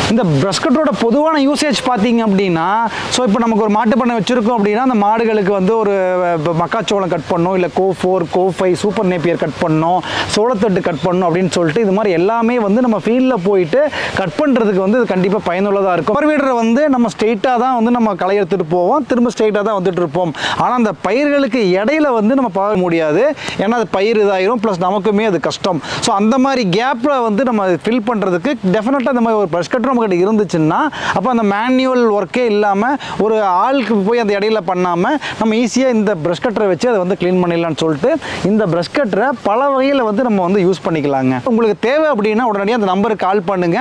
இந்த ப்ரஷ் கட்டரோட பொதுவான யூசேஜ் பார்த்தீங்க அப்படின்னா ஸோ இப்போ நமக்கு ஒரு மாட்டு பண்ணை வச்சுருக்கோம் அப்படின்னா அந்த மாடுகளுக்கு வந்து ஒரு இப்போ மக்காச்சோளம் கட் பண்ணணும் இல்லை CO four CO five super napier cut பண்ணணும் சோளத்தட்டு கட் பண்ணணும் அப்படின்னு சொல்லிட்டு இது மாதிரி எல்லாமே வந்து நம்ம ஃபீல்டில் போயிட்டு கட் பண்ணுறதுக்கு வந்து இது கண்டிப்பாக பயனுள்ளதாக இருக்கும் பவர் வீடரை வந்து நம்ம ஸ்ட்ரெயிட்டாக தான் வந்து நம்ம களை எடுத்துகிட்டு போவோம் திரும்ப ஸ்ட்ரெயிட்டாக தான் வந்துட்டு இருப்போம் ஆனால் அந்த பயிர்களுக்கு இடையில வந்து நம்ம பார்க்க முடியாது ஏன்னா அது பயிர் இதாயிரும் ப்ளஸ் நமக்குமே அது கஷ்டம் ஸோ அந்த மாதிரி கேப்பில் வந்து நம்ம ஃபில் பண்ணுறதுக்கு டெஃபினட்டாக இந்த மாதிரி ஒரு ப்ரஷ் கட்டர் நம்மகிட்ட இருந்துச்சுன்னா அப்போ அந்த மேனுவல் ஒர்க்கே இல்லாமல் ஒரு ஆளுக்கு போய் அந்த இடையில பண்ணாமல் நம்ம ஈஸியாக இந்த ப்ரஷ் கட்டரை வச்சு அதை வந்து க்ளீன் பண்ணிடலாம்னு சொல்லிட்டு இந்த ப்ரஷ் கட்டரை பல வகையில் வந்து நம்ம வந்து யூஸ் பண்ணிக்கலாங்க உங்களுக்கு தேவை அப்படின்னா உடனடியாக அந்த நம்பருக்கு கால் பண்ணுங்கள்